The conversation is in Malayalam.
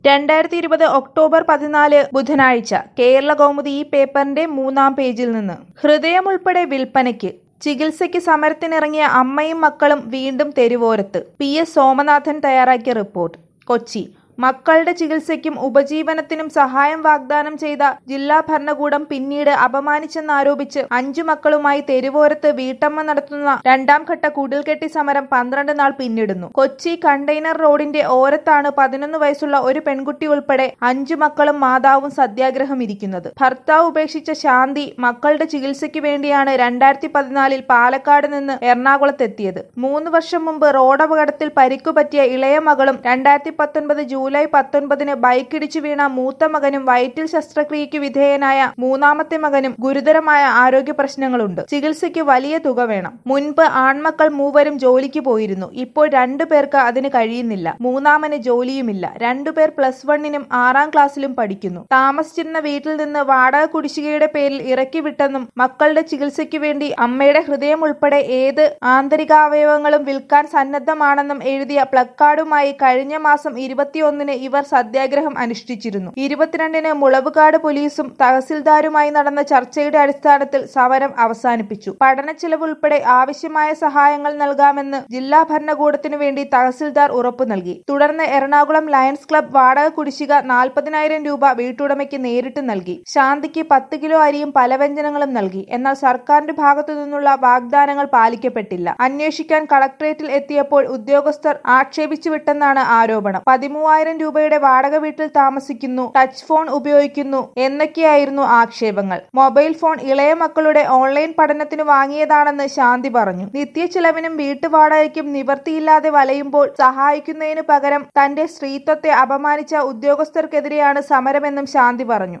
രണ്ടായിരത്തി ഇരുപത് ഒക്ടോബർ പതിനാല് ബുധനാഴ്ച കേരള കൗമുദി ഈ പേപ്പറിന്റെ മൂന്നാം പേജിൽ നിന്ന് ഹൃദയമുൾപ്പെടെ വിൽപ്പനയ്ക്ക് ചികിത്സയ്ക്ക് സമരത്തിനിറങ്ങിയ അമ്മയും മക്കളും വീണ്ടും തെരുവോരത്ത് പി എസ് സോമനാഥൻ തയ്യാറാക്കിയ റിപ്പോർട്ട് കൊച്ചി മക്കളുടെ ചികിത്സയ്ക്കും ഉപജീവനത്തിനും സഹായം വാഗ്ദാനം ചെയ്ത ജില്ലാ ഭരണകൂടം പിന്നീട് അപമാനിച്ചെന്നാരോപിച്ച് അഞ്ചു മക്കളുമായി തെരുവോരത്ത് വീട്ടമ്മ നടത്തുന്ന രണ്ടാം ഘട്ട കുടിൽകെട്ടി സമരം പന്ത്രണ്ട് നാൾ പിന്നിടുന്നു കൊച്ചി കണ്ടെയ്നർ റോഡിന്റെ ഓരത്താണ് പതിനൊന്ന് വയസ്സുള്ള ഒരു പെൺകുട്ടി ഉൾപ്പെടെ അഞ്ചു മക്കളും മാതാവും സത്യാഗ്രഹം ഇരിക്കുന്നത് ഭർത്താവ് ഉപേക്ഷിച്ച ശാന്തി മക്കളുടെ ചികിത്സയ്ക്ക് വേണ്ടിയാണ് രണ്ടായിരത്തി പതിനാലിൽ പാലക്കാട് നിന്ന് എറണാകുളത്തെത്തിയത് മൂന്ന് വർഷം മുമ്പ് റോഡപകടത്തിൽ പരിക്കുപറ്റിയ ഇളയ മകളും രണ്ടായിരത്തി പത്തൊൻപത് ജൂലൈ പത്തൊൻപതിന് ബൈക്കിടിച്ചു വീണ മൂത്ത മകനും വയറ്റിൽ ശസ്ത്രക്രിയയ്ക്ക് വിധേയനായ മൂന്നാമത്തെ മകനും ഗുരുതരമായ ആരോഗ്യ പ്രശ്നങ്ങളുണ്ട് ചികിത്സയ്ക്ക് വലിയ തുക വേണം മുൻപ് ആൺമക്കൾ മൂവരും ജോലിക്ക് പോയിരുന്നു ഇപ്പോൾ രണ്ടു പേർക്ക് അതിന് കഴിയുന്നില്ല മൂന്നാമന് ജോലിയുമില്ല രണ്ടുപേർ പ്ലസ് വണ്ണിനും ആറാം ക്ലാസ്സിലും പഠിക്കുന്നു താമസിച്ചിരുന്ന വീട്ടിൽ നിന്ന് വാടക കുടിശ്ശികയുടെ പേരിൽ ഇറക്കി വിട്ടെന്നും മക്കളുടെ ചികിത്സയ്ക്ക് വേണ്ടി അമ്മയുടെ ഹൃദയം ഉൾപ്പെടെ ഏത് ആന്തരികാവയവങ്ങളും വിൽക്കാൻ സന്നദ്ധമാണെന്നും എഴുതിയ പ്ലക്കാർഡുമായി കഴിഞ്ഞ മാസം ഇരുപത്തിയൊന്നിന് ഇവർ സത്യാഗ്രഹം അനുഷ്ഠിച്ചിരുന്നു ഇരുപത്തിരണ്ടിന് മുളവുകാട് പോലീസും തഹസിൽദാരുമായി നടന്ന ചർച്ചയുടെ അടിസ്ഥാനത്തിൽ സമരം അവസാനിപ്പിച്ചു പഠന ചെലവ് ഉൾപ്പെടെ ആവശ്യമായ സഹായങ്ങൾ നൽകാമെന്ന് ജില്ലാ ഭരണകൂടത്തിനു വേണ്ടി തഹസിൽദാർ ഉറപ്പു നൽകി തുടർന്ന് എറണാകുളം ലയൺസ് ക്ലബ് വാടക കുടിശ്ശിക നാൽപ്പതിനായിരം രൂപ വീട്ടുടമയ്ക്ക് നേരിട്ട് നൽകി ശാന്തിക്ക് പത്ത് കിലോ അരിയും പലവ്യഞ്ജനങ്ങളും നൽകി എന്നാൽ സർക്കാരിന്റെ ഭാഗത്തു നിന്നുള്ള വാഗ്ദാനങ്ങൾ പാലിക്കപ്പെട്ടില്ല അന്വേഷിക്കാൻ കളക്ടറേറ്റിൽ എത്തിയപ്പോൾ ഉദ്യോഗസ്ഥർ ആക്ഷേപിച്ചു വിട്ടെന്നാണ് ആരോപണം പതിമൂവായിരം രൂപയുടെ വാടക വീട്ടിൽ താമസിക്കുന്നു ടച്ച് ഫോൺ ഉപയോഗിക്കുന്നു എന്നൊക്കെയായിരുന്നു ആക്ഷേപങ്ങൾ മൊബൈൽ ഫോൺ ഇളയ മക്കളുടെ ഓൺലൈൻ പഠനത്തിന് വാങ്ങിയതാണെന്ന് ശാന്തി പറഞ്ഞു നിത്യ ചെലവിനും വീട്ടുവാടകയ്ക്കും നിവർത്തിയില്ലാതെ വലയുമ്പോൾ സഹായിക്കുന്നതിനു പകരം തന്റെ സ്ത്രീത്വത്തെ അപമാനിച്ച ഉദ്യോഗസ്ഥർക്കെതിരെയാണ് സമരമെന്നും ശാന്തി പറഞ്ഞു